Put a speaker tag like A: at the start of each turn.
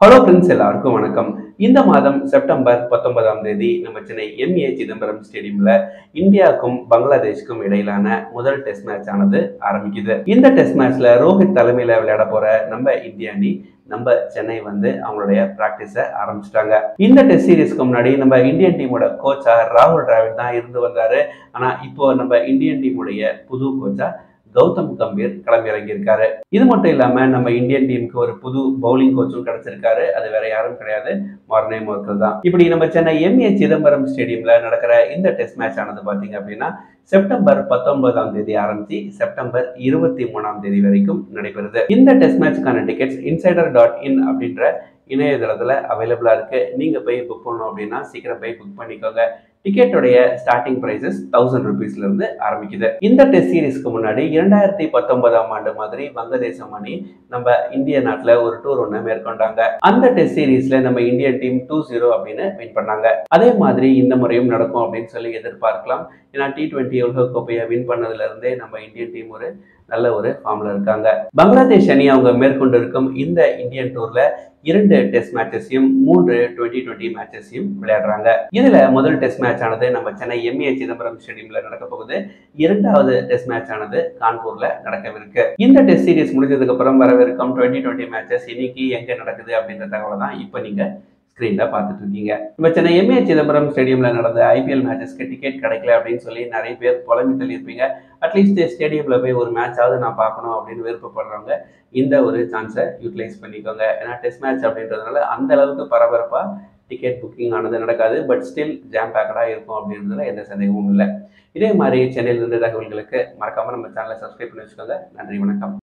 A: hello friends எல்லாருக்கும் வணக்கம் இந்த மாதம் செப்டம்பர் பத்தொன்பதாம் தேதி நம்ம சென்னை எம்ஏ சிதம்பரம் ஸ்டேடியம்ல இந்தியாவுக்கும் பங்களாதேஷ்க்கும் இடையிலான முதல் டெஸ்ட் மேட்ச் ஆனது ஆரம்பிக்குது இந்த டெஸ்ட் மேட்ச்ல ரோஹித் தலைமையில விளையாட போற நம்ம இந்திய அணி நம்ம சென்னை வந்து அவங்களுடைய பிராக்டிஸை ஆரம்பிச்சிட்டாங்க இந்த டெஸ்ட் சீரீஸ்க்கு முன்னாடி நம்ம இந்தியன் டீமோட கோச்சா ராகுல் டிராவிட் தான் இருந்து வந்தாரு ஆனா இப்போ நம்ம இந்தியன் டீமுடைய புது கோச்சா கௌதம் கம்பீர் களம் இறங்கியிருக்காரு இது மட்டும் இல்லாம நம்ம இந்தியன் டீமுக்கு ஒரு புது பவுலிங் கோச்சும் கிடைச்சிருக்காரு அது வேற யாரும் கிடையாது மார்னே மோர்க்கல் தான் இப்படி நம்ம சென்னை எம்ஏ சிதம்பரம் ஸ்டேடியம்ல நடக்கிற இந்த டெஸ்ட் மேட்ச் ஆனது பாத்தீங்க அப்படின்னா செப்டம்பர் பத்தொன்பதாம் தேதி ஆரம்பிச்சு செப்டம்பர் இருபத்தி மூணாம் தேதி வரைக்கும் நடைபெறுது இந்த டெஸ்ட் மேட்ச்க்கான டிக்கெட்ஸ் இன்சைடர் டாட் இன் அப்படின்ற இணையதளத்துல அவைலபிளா இருக்கு நீங்க போய் புக் பண்ணணும் அப்படின்னா சீக்கிரம் போய் புக் பண்ணிக்கோங்க டிக்கெட்டோடைய ஸ்டார்டிங் பிரைசஸ் தௌசண்ட் ருபீஸ்ல இருந்து ஆரம்பிக்குது இந்த டெஸ்ட் சீரீஸ்க்கு முன்னாடி இரண்டாயிரத்தி பத்தொன்பதாம் ஆண்டு மாதிரி வங்கதேசம் அணி நம்ம இந்திய நாட்டுல ஒரு டூர் ஒன்று மேற்கொண்டாங்க அந்த டெஸ்ட் சீரீஸ்ல நம்ம இந்தியன் டீம் டூ ஜீரோ அப்படின்னு வின் பண்ணாங்க அதே மாதிரி இந்த முறையும் நடக்கும் அப்படின்னு சொல்லி எதிர்பார்க்கலாம் ஏன்னா டி டுவெண்ட்டி உலக கோப்பையை வின் பண்ணதுல இருந்தே நம்ம இந்தியன் டீம் ஒரு நல்ல ஒரு ஃபார்ம்ல இருக்காங்க பங்களாதேஷ் அணி அவங்க மேற்கொண்டு இருக்கும் இந்த இந்தியன் டூர்ல இரண்டு டெஸ்ட் மேட்சஸையும் மூன்று டுவெண்ட்டி டுவெண்ட்டி மேட்சஸையும் விளையாடுறாங்க இதுல முதல் டெஸ்ட் மேட்ச் ஆனது நம்ம சென்னை எம்ஏ சிதம்பரம் ஸ்டேடியம்ல நடக்க போகுது இரண்டாவது டெஸ்ட் மேட்ச் ஆனது கான்பூர்ல நடக்கவிருக்கு இந்த டெஸ்ட் சீரிஸ் முடிஞ்சதுக்கு அப்புறம் வரவிருக்கும் டுவெண்ட்டி டுவெண்ட்டி மேட்சஸ் இன்னைக்கு எங்க நடக்குது அப்படின்ற தகவலை தான் இப்போ நீங்க ஸ்க்ரீனில் பார்த்துட்டு இருக்கீங்க நம்ம சென்னை எம்ஏ சிதம்பரம் ஸ்டேடியம்ல நடந்த ஐபிஎல் மேட்சஸ்க்கு டிக்கெட் கிடைக்கல அப்படின்னு சொல்லி நிறைய பேர் புலம்பி தள்ளியிருப்பீங்க அட்லீஸ்ட் ஸ்டேடியம்ல போய் ஒரு மேட்சாவது நான் பார்க்கணும் அப்படின்னு விருப்பப்படுறவங்க இந்த ஒரு சான்ஸை யூட்டிலைஸ் பண்ணிக்கோங்க ஏன்னா டெஸ்ட் மேட்ச் அப்படின்றதுனால அந்த அளவுக்கு பரபரப்பாக டிக்கெட் புக்கிங் ஆனது நடக்காது பட் ஸ்டில் ஜாம் பேக்கடாக இருக்கும் அப்படின்றதுல எந்த சந்தேகமும் இல்லை இதே மாதிரி சென்னையிலிருந்து தகவல்களுக்கு மறக்காம நம்ம சேனலை சப்ஸ்கிரைப் பண்ணி வச்சுக்கோங்க நன்றி வணக்கம்